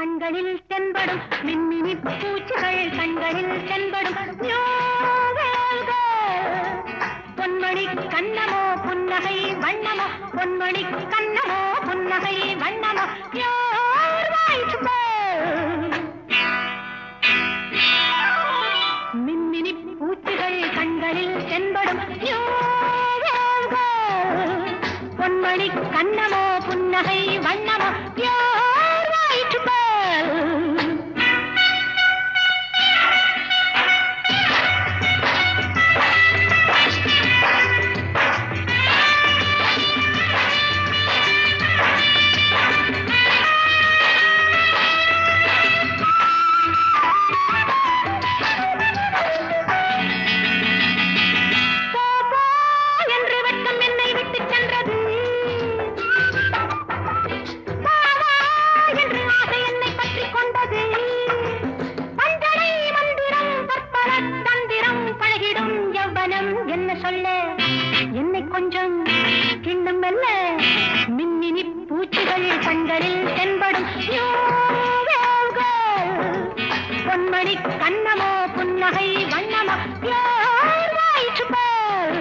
கண்களில் தென்படும் மின்மினி பூச்சிகள் கண்களில் தென்படும் யோ, வேல்க. பொன்மணி கண்ணமோ புன்னகை வண்ணமோ பொன்மணி கண்ணமோ புன்னகை வண்ணமோ யோர் right bird. மின்மினி பூச்சிகள் கண்களில் தென்படும் யோ, வேல்க. பொன்மணி கண்ணமோ புன்னகை வண்ணமோ யோர் right bird. போ, போ என்று வெட்கம் என்னை விட்டுச் சென்றது வா, வா என்று ஆசை என்னை பற்றிக் கொண்டது பஞ்சனை மந்திரம் பற்பல தந்திரம் பழகிடும் யௌவனம் என்ன சொல்ல என்னை கொஞ்சம் கிண்ணம் மெல்ல மின்மினி பூச்சிகள் கண்களில் தென்படும் யோ, வேல்கள். பொன்மணி கண்ணமோ புன்னகை வண்ணமோ யார் வாயிற்றுப்பார்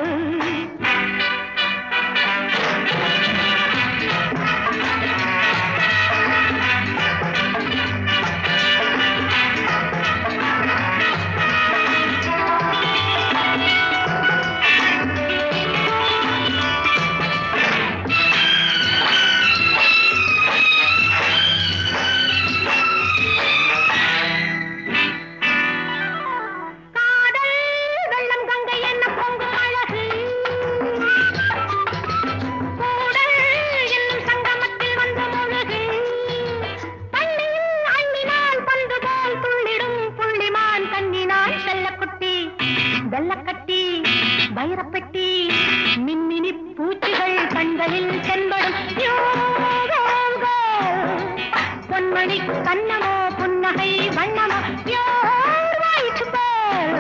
காதல் வெள்ளம் கங்கை என்ன பொங்கும் அழகு கூடல் என்னும் சங்கமத்தில் வந்து முழுகு பள்ளியில் அள்ளினால் பந்து போல் துள்ளிடும் புள்ளிமான் கண்ணினான் செல்லக்குட்டி வெள்ளக்கட்டி வைரப்பெட்டி மின்மினி பூச்சிகள் கண்களில் தென்படும் யோ, யோகோ. பொன்மணி கண்ணமோ புன்னகை வண்ணமோ யோர் வயிற்றுப்பார்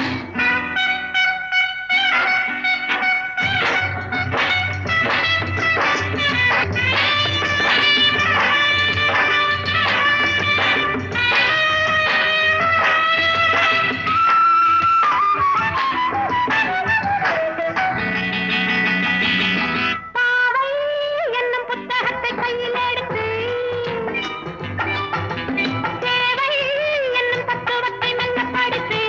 பாவை என்னும் புத்தகத்தை கையில் எடுத்து தேவை என்னும் தத்துவத்தை மெல்ல படித்து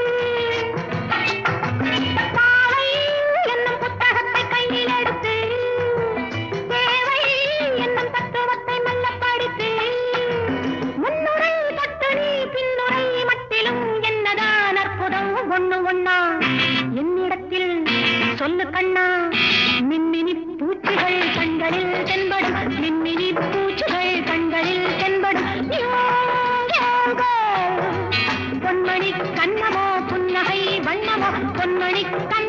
பாவை என்னும் புத்தகத்தை கையில் எடுத்து தேவை என்னும் தத்துவத்தை மெல்ல படித்து முன்னுரை தொட்டு நீ பின்னுரை மட்டிலும் என்னதான் அற்புதம் ஒண்ணு ஒண்ணா என்னிடத்தில் சொல்லு கண்ணா மின்மினி பூச்சிகள் கண்களில் தென்படும் மின்மினி பூச்சிகள் கண்களில் தென்படும் யோ, யோகோ. பொன்மணி கண்ணமோ புன்னகை வண்ணமோ பொன்மணி கண்ண